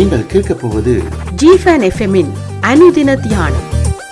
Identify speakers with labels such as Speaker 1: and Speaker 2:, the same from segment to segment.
Speaker 1: நீங்கள் கேட்கப் போவது
Speaker 2: ஜிஃபன் எஃப்எம்மின் அனுதின தியானம்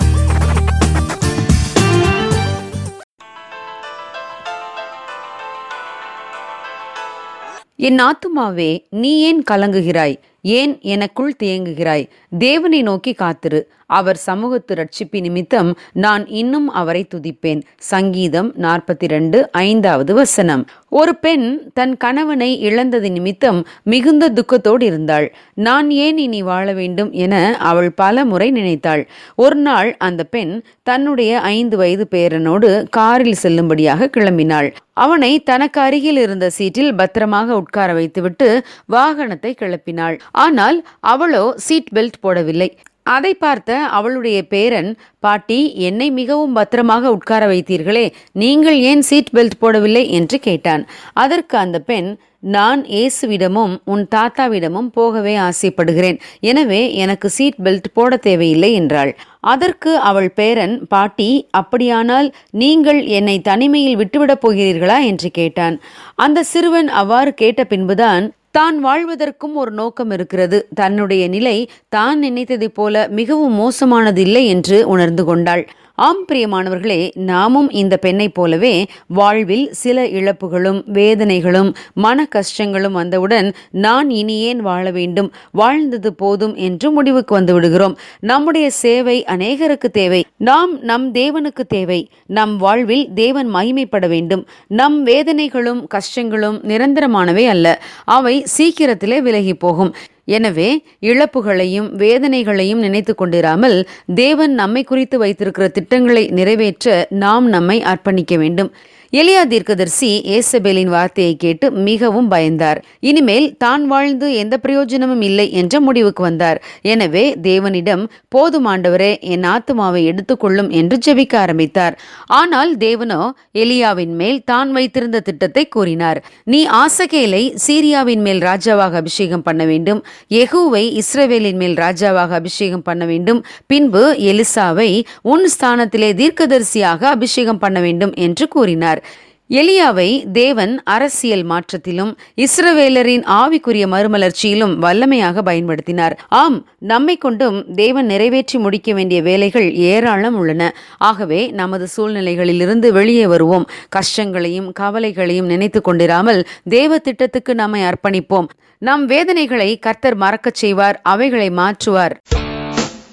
Speaker 3: என் ஆத்துமாவே நீ ஏன் கலங்குகிறாய் ஏன் எனக்குள் தேங்குகிறாய் தேவனை நோக்கி காத்திரு அவர் சமூகத்து ரட்சிப்பு நிமித்தம் நான் இன்னும் அவரை துதிப்பேன் சங்கீதம் நாற்பத்தி ரெண்டு ஐந்தாவது வசனம் ஒரு பெண் தன் கணவனை இழந்தது நிமித்தம் மிகுந்த துக்கத்தோடு இருந்தாள் நான் ஏன் இனி வாழ வேண்டும் என அவள் பல முறை நினைத்தாள் ஒரு நாள் அந்த பெண் தன்னுடைய ஐந்து வயது பேரனோடு காரில் செல்லும்படியாக கிளம்பினாள் அவனை தனக்கு அருகில் இருந்த சீட்டில் பத்திரமாக உட்கார வைத்துவிட்டு வாகனத்தை கிளப்பினாள் ஆனால் அவளோ சீட் பெல்ட் போடவில்லை அதை பார்த்த அவளுடைய பேரன் பாட்டி என்னை மிகவும் பத்திரமாக உட்கார வைத்தீர்களே நீங்கள் ஏன் சீட் பெல்ட் போடவில்லை என்று கேட்டான் அதற்கு அந்த பெண் நான் இயேசுவிடமும் உன் தாத்தாவிடமும் போகவே ஆசைப்படுகிறேன் எனவே எனக்கு சீட் பெல்ட் போட தேவையில்லை என்றாள் அதற்கு அவள் பேரன் பாட்டி அப்படியானால் நீங்கள் என்னை தனிமையில் விட்டுவிடப் போகிறீர்களா என்று கேட்டான் அந்த சிறுவன் அவ்வாறு கேட்ட பின்புதான் தான் வாழ்வதற்கும் ஒரு நோக்கம் இருக்கிறது தன்னுடைய நிலை தான் நினைத்ததைப் போல மிகவும் மோசமானதில்லை என்று உணர்ந்து கொண்டாள் ஆம் பிரியமானவர்களே நாமும் இந்த பெண்ணைப் போலவே வாழ்வில் சில இழப்புகளும் வேதனைகளும் மன கஷ்டங்களும் வந்தவுடன் நான் இனி ஏன் வாழ வேண்டும் வாழ்ந்தது போதும் என்று முடிவுக்கு வந்து விடுகிறோம் நம்முடைய சேவை அநேகருக்கு தேவை நாம் நம் தேவனுக்கு தேவை நம் வாழ்வில் தேவன் மகிமைப்பட வேண்டும் நம் வேதனைகளும் கஷ்டங்களும் நிரந்தரமானவை அல்ல அவை சீக்கிரத்திலே விலகி போகும் எனவே இழப்புகளையும் வேதனைகளையும் நினைத்து கொண்டிராமல் தேவன் நம்மை குறித்து வைத்திருக்கிற திட்டங்களை நிறைவேற்ற நாம் நம்மை அர்ப்பணிக்க வேண்டும் எலியா தீர்க்கதரிசி ஏசபேலின் வார்த்தையை கேட்டு மிகவும் பயந்தார் இனிமேல் தான் வாழ்ந்து எந்த பிரயோஜனமும் இல்லை என்ற முடிவுக்கு வந்தார் எனவே தேவனிடம் போதும் ஆண்டவரே என் ஆத்துமாவை எடுத்துக்கொள்ளும் என்று ஜெபிக்க ஆரம்பித்தார் ஆனால் தேவனோ எலியாவின் மேல் தான் வைத்திருந்த திட்டத்தை கூறினார் நீ ஆசகேலை சீரியாவின் மேல் ராஜாவாக அபிஷேகம் பண்ண வேண்டும் எகுவை இஸ்ரவேலின் மேல் ராஜாவாக அபிஷேகம் பண்ண வேண்டும் பின்பு எலிசாவை உன் ஸ்தானத்திலே தீர்க்கதரிசியாக அபிஷேகம் பண்ண வேண்டும் என்று கூறினார் எலியாவை தேவன் அரசியல் மாற்றத்திலும் இஸ்ரவேலரின் ஆவிக்குரிய மறுமலர்ச்சியிலும் வல்லமையாக பயன்படுத்தினார் ஆம் நம்மை கொண்டும் தேவன் நிறைவேற்றி முடிக்க வேண்டிய வேலைகள் ஏராளம் உள்ளன ஆகவே நமது சூழ்நிலைகளிலிருந்து வெளியே வருவோம் கஷ்டங்களையும் கவலைகளையும் நினைத்து கொண்டிராமல் தேவ திட்டத்துக்கு நம்மை அர்ப்பணிப்போம் நம் வேதனைகளை கர்த்தர் மறக்கச் செய்வார் அவைகளை மாற்றுவார்